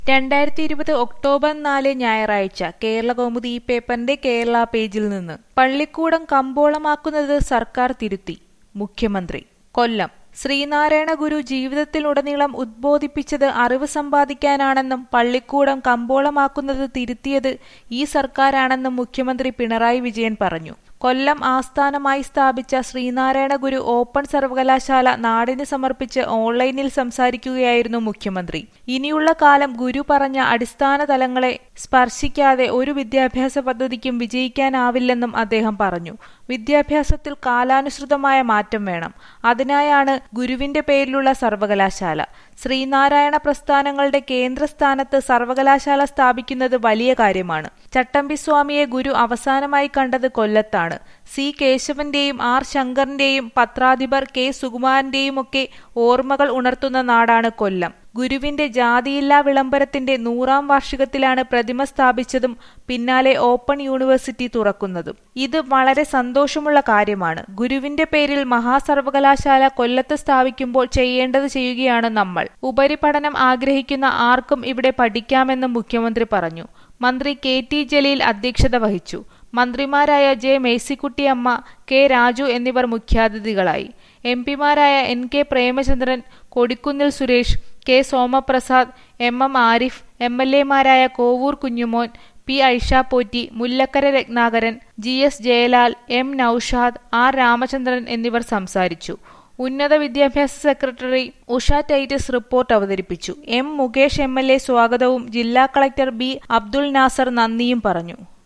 രണ്ടായിരത്തി ഇരുപത് ഒക്ടോബർ നാല് ഞായറാഴ്ച കേരളകൗമുദി ഈ പേപ്പറിന്റെ കേരള പേജിൽ നിന്ന് പള്ളിക്കൂടം കമ്പോളമാക്കുന്നത് സർക്കാർ തിരുത്തി മുഖ്യമന്ത്രി കൊല്ലം ശ്രീനാരായണ ഗുരു ജീവിതത്തിലുടനീളം ഉദ്ബോധിപ്പിച്ചത് അറിവ് സമ്പാദിക്കാനാണെന്നും പള്ളിക്കൂടം കമ്പോളമാക്കുന്നത് തിരുത്തിയത് ഈ സർക്കാരാണെന്നും മുഖ്യമന്ത്രി പിണറായി വിജയൻ പറഞ്ഞു കൊല്ലം ആസ്ഥാനമായി സ്ഥാപിച്ച ശ്രീനാരായണ ഗുരു ഓപ്പൺ സർവകലാശാല നാടിന് സമർപ്പിച്ച് ഓൺലൈനിൽ സംസാരിക്കുകയായിരുന്നു മുഖ്യമന്ത്രി ഇനിയുള്ള കാലം ഗുരു പറഞ്ഞ അടിസ്ഥാന തലങ്ങളെ സ്പർശിക്കാതെ ഒരു വിദ്യാഭ്യാസ പദ്ധതിക്കും വിജയിക്കാനാവില്ലെന്നും അദ്ദേഹം പറഞ്ഞു വിദ്യാഭ്യാസത്തിൽ കാലാനുസൃതമായ മാറ്റം വേണം അതിനായാണ് ഗുരുവിന്റെ പേരിലുള്ള സർവകലാശാല ശ്രീനാരായണ പ്രസ്ഥാനങ്ങളുടെ കേന്ദ്രസ്ഥാനത്ത് സർവകലാശാല സ്ഥാപിക്കുന്നത് വലിയ കാര്യമാണ് ചട്ടമ്പിസ്വാമിയെ ഗുരു അവസാനമായി കണ്ടത് കൊല്ലത്താണ് സി കേശവന്റെയും ആർ ശങ്കറിന്റെയും പത്രാധിപർ കെ സുകുമാരന്റെയും ഒക്കെ ഓർമ്മകൾ ഉണർത്തുന്ന നാടാണ് കൊല്ലം ഗുരുവിന്റെ ജാതിയില്ലാ വിളംബരത്തിന്റെ നൂറാം വാർഷികത്തിലാണ് പ്രതിമ സ്ഥാപിച്ചതും പിന്നാലെ ഓപ്പൺ യൂണിവേഴ്സിറ്റി തുറക്കുന്നതും ഇത് വളരെ സന്തോഷമുള്ള കാര്യമാണ് ഗുരുവിന്റെ പേരിൽ മഹാസർവകലാശാല കൊല്ലത്ത് സ്ഥാപിക്കുമ്പോൾ ചെയ്യേണ്ടത് ചെയ്യുകയാണ് നമ്മൾ ഉപരിപഠനം ആഗ്രഹിക്കുന്ന ആർക്കും ഇവിടെ പഠിക്കാമെന്നും മുഖ്യമന്ത്രി പറഞ്ഞു മന്ത്രി കെ ടി ജലീൽ അധ്യക്ഷത വഹിച്ചു മന്ത്രിമാരായ ജെ മേഴ്സിക്കുട്ടിയമ്മ കെ രാജു എന്നിവർ മുഖ്യാതിഥികളായി എം പിമാരായ N K Premachandran Kodikunnil Suresh K Somaprasad M M Arif M L എമാരായ Kovoor Kunjumon P Aisha Potty Mullakkara Ratnakaran G S Jayalal M Noushad R Ramachandran എന്നിവർ സംസാരിച്ചു ഉന്നത വിദ്യാഭ്യാസ സെക്രട്ടറി ഉഷ ടൈറ്റസ് റിപ്പോർട്ട് അവതരിപ്പിച്ചു M Mukesh M L A സ്വാഗതവും ജില്ലാ കളക്ടർ ബി അബ്ദുൽ നാസർ നന്ദിയും പറഞ്ഞു